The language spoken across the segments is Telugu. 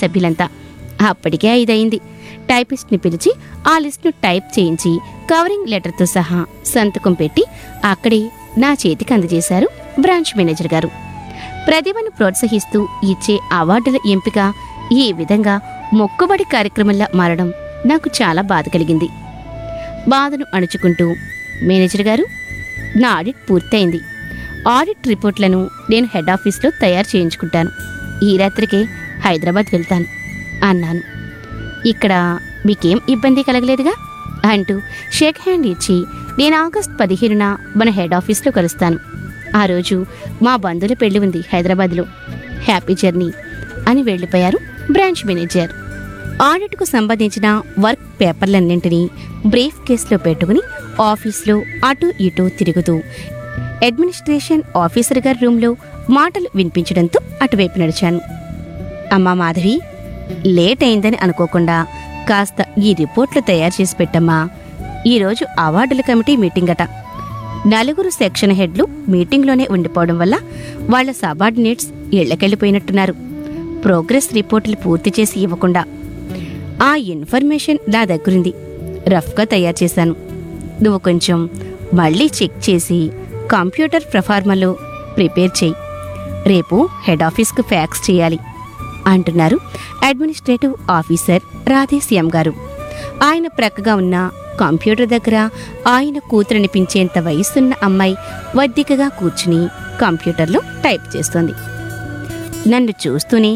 సభ్యులంతా అప్పటికే ఐదయింది టైపిస్ట్ని పిలిచి ఆ లిస్ట్ను టైప్ చేయించి కవరింగ్ లెటర్తో సహా సంతకం పెట్టి అక్కడే నా చేతికి అందజేశారు బ్రాంచ్ మేనేజర్ గారు ప్రతిభను ప్రోత్సహిస్తూ ఇచ్చే అవార్డుల ఎంపిక ఈ విధంగా మొక్కుబడి కార్యక్రమంలా మారడం నాకు చాలా బాధ కలిగింది బాధను అణుచుకుంటూ మేనేజర్ గారు నా ఆడిట్ పూర్తయింది ఆడిట్ రిపోర్ట్లను నేను హెడ్ ఆఫీస్లో తయారు చేయించుకుంటాను ఈ రాత్రికే హైదరాబాద్ వెళ్తాను అన్నాను ఇక్కడ మీకేం ఇబ్బంది కలగలేదుగా అంటూ షేక్ హ్యాండ్ ఇచ్చి నేను ఆగస్ట్ పదిహేనున మన హెడ్ ఆఫీస్లో కలుస్తాను ఆ రోజు మా బంధువుల పెళ్లి ఉంది హైదరాబాద్లో హ్యాపీ జర్నీ అని వెళ్ళిపోయారు బ్రాంచ్ మేనేజర్ ఆడిట్కు సంబంధించిన వర్క్ పేపర్లన్నింటినీ బ్రీఫ్ కేసులో పెట్టుకుని ఆఫీస్లో అటు ఇటు తిరుగుతూ అడ్మినిస్ట్రేషన్ ఆఫీసర్ గారి రూమ్లో మాటలు వినిపించడంతో అటువైపు నడిచాను అమ్మా మాధవి లేట్ అయిందని అనుకోకుండా కాస్త ఈ రిపోర్ట్లు తయారు చేసి పెట్టమ్మా ఈరోజు అవార్డుల కమిటీ మీటింగ్ అట నలుగురు సెక్షన్ హెడ్లు మీటింగ్లోనే ఉండిపోవడం వల్ల వాళ్ళ సబార్డినేట్స్ ఇళ్లకెళ్ళిపోయినట్టున్నారు ప్రోగ్రెస్ రిపోర్టులు పూర్తి చేసి ఇవ్వకుండా ఆ ఇన్ఫర్మేషన్ నా దగ్గరుంది రఫ్గా తయారు చేశాను నువ్వు కొంచెం మళ్ళీ చెక్ చేసి కంప్యూటర్ ప్రఫార్మలో ప్రిపేర్ చేయి రేపు హెడ్ ఆఫీస్కు ఫ్యాక్స్ చేయాలి అంటున్నారు అడ్మినిస్ట్రేటివ్ ఆఫీసర్ రాధేశ్యామ్ గారు ఆయన ప్రక్కగా ఉన్న కంప్యూటర్ దగ్గర ఆయన కూతురనిపించేంత వయసున్న అమ్మాయి వద్దికగా కూర్చుని కంప్యూటర్లో టైప్ చేస్తోంది నన్ను చూస్తూనే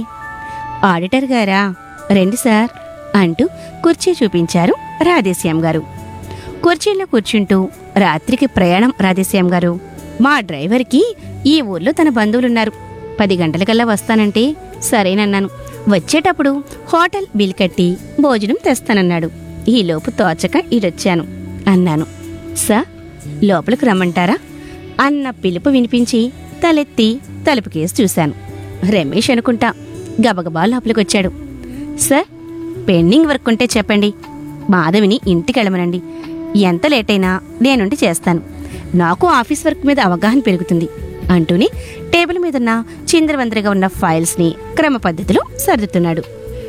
ఆడిటర్ గారా రండి సార్ అంటూ కుర్చీ చూపించారు రాధేశ్యామ్ గారు కుర్చీలో కూర్చుంటూ రాత్రికి ప్రయాణం రాధేశ్యామ్ గారు మా డ్రైవర్కి ఈ ఊర్లో తన బంధువులున్నారు పది గంటలకల్లా వస్తానంటే సరేనన్నాను వచ్చేటప్పుడు హోటల్ బిల్ కట్టి భోజనం తెస్తానన్నాడు ఈలోపు తోచక ఈడొచ్చాను అన్నాను సార్ లోపలికి రమ్మంటారా అన్న పిలుపు వినిపించి తలెత్తి తలుపు కేసు చూశాను రమేష్ అనుకుంటా గబగబా లోపలికొచ్చాడు సార్ పెండింగ్ వర్క్ ఉంటే చెప్పండి మాధవిని ఇంటికి వెళ్ళమనండి ఎంత లేట్ అయినా నేనుండి చేస్తాను నాకు ఆఫీస్ వర్క్ మీద అవగాహన పెరుగుతుంది అంటూనే టేబుల్ మీదున్న చిందరవందరగా ఉన్న ఫైల్స్ని క్రమ పద్ధతిలో సర్దుతున్నాడు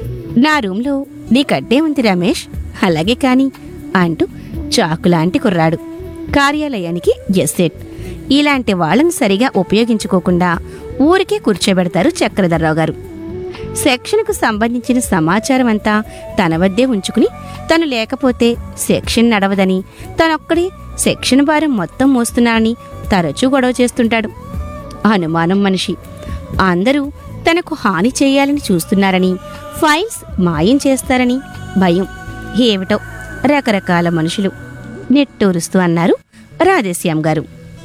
నా రూమ్లో నీకడ్డే ఉంది రమేష్ అలాగే కాని అంటూ చాకులాంటి కుర్రాడు కార్యాలయానికి ఎస్సెట్ ఇలాంటి వాళ్ళని సరిగా ఉపయోగించుకోకుండా ఊరికే కూర్చోబెడతారు చక్రధర్రావు గారు సెక్షన్కు సంబంధించిన సమాచారం అంతా తన వద్దే ఉంచుకుని తను లేకపోతే సెక్షన్ నడవదని తనొక్కడే సెక్షన్ భారం మొత్తం మోస్తున్నానని తరచూ గొడవ చేస్తుంటాడు అనుమానం మనిషి అందరూ తనకు హాని చేయాలని చూస్తున్నారని ఫైల్స్ మాయం చేస్తారని భయం ఏమిటో రకరకాల మనుషులు నెట్టూరుస్తూ అన్నారు రాధేశ్యామ్ గారు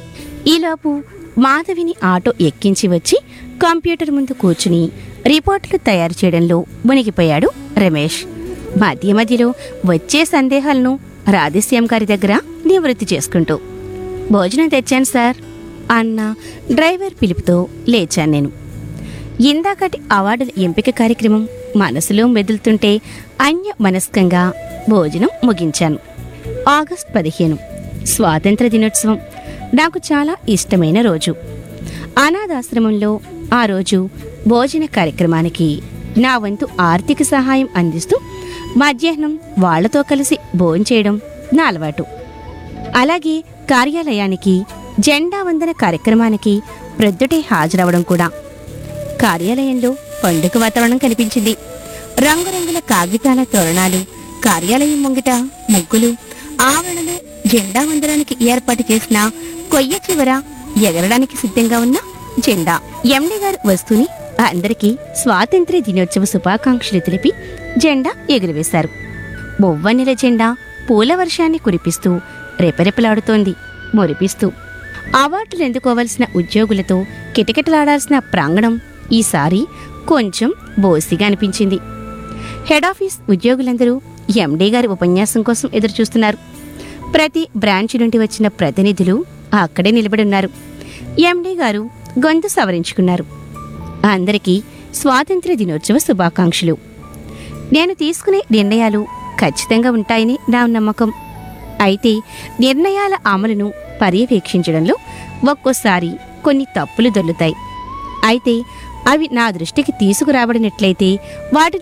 ఈలోపు మాధవిని ఆటో ఎక్కించి వచ్చి కంప్యూటర్ ముందు కూర్చుని రిపోర్టులు తయారు చేయడంలో మునిగిపోయాడు రమేష్ మధ్య మధ్యలో వచ్చే సందేహాలను రాధేశ్యామ్ గారి దగ్గర నివృత్తి చేసుకుంటూ భోజనం తెచ్చాను సార్ అన్న డ్రైవర్ పిలుపుతో లేచాను నేను ఇందాకటి అవార్డుల ఎంపిక కార్యక్రమం మనసులో మెదులుతుంటే అన్య మనస్కంగా భోజనం ముగించాను ఆగస్ట్ పదిహేను స్వాతంత్ర దినోత్సవం నాకు చాలా ఇష్టమైన రోజు అనాథాశ్రమంలో ఆ రోజు భోజన కార్యక్రమానికి నా వంతు ఆర్థిక సహాయం అందిస్తూ మధ్యాహ్నం వాళ్లతో కలిసి భోంచేయడం నా అలవాటు అలాగే కార్యాలయానికి జెండా వందన కార్యక్రమానికి ప్రొద్దుటే హాజరవడం కూడా కార్యాలయంలో పండుగ వాతావరణం కనిపించింది రంగురంగుల కాగితాల తోరణాలు కార్యాలయం ముంగిట ముగ్గులు ఆవరణలో జెండా వందనానికి ఏర్పాటు చేసిన కొయ్య చివర ఎగరడానికి సిద్ధంగా ఉన్న జెండా ఎండి గారు వస్తూని అందరికీ స్వాతంత్ర్య దినోత్సవ శుభాకాంక్షలు తెలిపి జెండా ఎగురవేశారు బొవ్వన్నెల జెండా పూల వర్షాన్ని కురిపిస్తూ రెపరెపలాడుతోంది మురిపిస్తూ అవార్డులు అందుకోవలసిన ఉద్యోగులతో కిటకిటలాడాల్సిన ప్రాంగణం ఈసారి కొంచెం బోసిగా అనిపించింది హెడ్ ఆఫీస్ ఉద్యోగులందరూ ఎండీ గారి ఉపన్యాసం కోసం ఎదురుచూస్తున్నారు ప్రతి బ్రాంచ్ నుండి వచ్చిన ప్రతినిధులు అక్కడే నిలబడి ఉన్నారు ఎండీ గారు గొంతు సవరించుకున్నారు అందరికీ స్వాతంత్ర్య దినోత్సవ శుభాకాంక్షలు నేను తీసుకునే నిర్ణయాలు ఖచ్చితంగా ఉంటాయని నా నమ్మకం అయితే నిర్ణయాల అమలును పర్యవేక్షించడంలో ఒక్కోసారి కొన్ని తప్పులు దొర్లుతాయి అయితే అవి నా దృష్టికి తీసుకురాబడినట్లయితే వాటి